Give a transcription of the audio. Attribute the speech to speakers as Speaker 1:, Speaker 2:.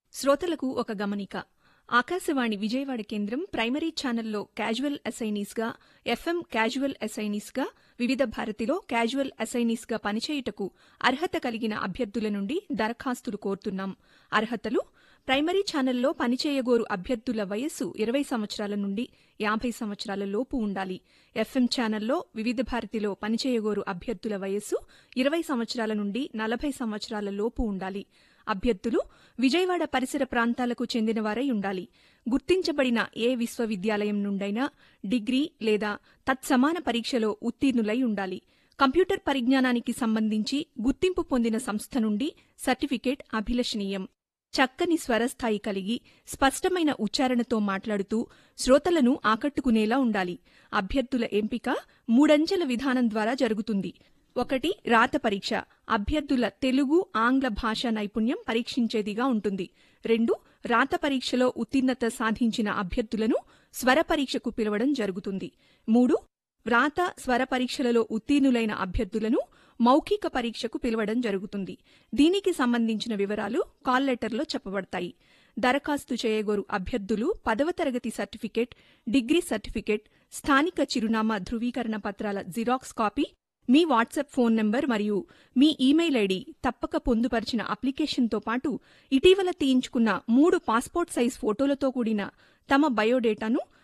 Speaker 1: శ్రోతలకు ఒక గమనిక ఆకాశవాణి విజయవాడ కేంద్రం ప్రైమరీ ఛానల్లో క్యాజువల్ అసైనీస్గా ఎఫ్ఎం క్యాజువల్ అసైనీస్గా వివిధ భారతిలో క్యాజువల్ అసైనీస్గా పనిచేయుటకు అర్హత కలిగిన అభ్యర్థుల నుండి దరఖాస్తులు కోరుతున్నాం అర్హతలు ప్రైమరీ ఛానల్లో పనిచేయగోరు అభ్యర్థుల వయస్సు ఇరవై సంవత్సరాల నుండి యాభై సంవత్సరాల లోపు ఉండాలి ఎఫ్ఎం ఛానల్లో వివిధ భారతిలో పనిచేయగోరు అభ్యర్థుల వయస్సు ఇరవై సంవత్సరాల నుండి నలభై సంవత్సరాల లోపు ఉండాలి అభ్యర్థులు విజయవాడ పరిసర ప్రాంతాలకు చెందినవారై ఉండాలి గుర్తించబడిన ఏ విశ్వవిద్యాలయం నుండైనా డిగ్రీ లేదా తత్సమాన పరీక్షలో ఉత్తీర్ణులై ఉండాలి కంప్యూటర్ పరిజ్ఞానానికి సంబంధించి గుర్తింపు పొందిన సంస్థ నుండి సర్టిఫికేట్ అభిలషణీయం చక్కని స్వరస్థాయి కలిగి స్పష్టమైన ఉచ్చారణతో మాట్లాడుతూ శ్రోతలను ఆకట్టుకునేలా ఉండాలి అభ్యర్థుల ఎంపిక మూడంచెల విధానం ద్వారా జరుగుతుంది ఒకటి రాత పరీక్ష అభ్యర్థుల తెలుగు ఆంగ్ల భాషా నైపుణ్యం పరీక్షించేదిగా ఉంటుంది రెండు రాత పరీక్షలో ఉత్తీర్ణత సాధించిన అభ్యర్థులను స్వర పరీక్షకు పిలవడం జరుగుతుంది మూడు వ్రాత స్వర పరీక్షలలో ఉత్తీర్ణులైన అభ్యర్థులను మౌఖిక పరీక్షకు పిలవడం జరుగుతుంది దీనికి సంబంధించిన వివరాలు కాల్ లెటర్లో చెప్పబడతాయి దరఖాస్తు చేయగోరు అభ్యర్థులు పదవ తరగతి సర్టిఫికేట్ డిగ్రీ సర్టిఫికేట్ స్థానిక చిరునామా ధృవీకరణ పత్రాల జిరాక్స్ కాపీ మీ వాట్సాప్ ఫోన్ నంబర్ మరియు మీ ఈమెయిల్ ఐడి తప్పక పొందుపరిచిన అప్లికేషన్తో పాటు ఇటీవల తీయించుకున్న మూడు పాస్పోర్ట్ సైజ్ ఫోటోలతో కూడిన తమ బయోడేటాను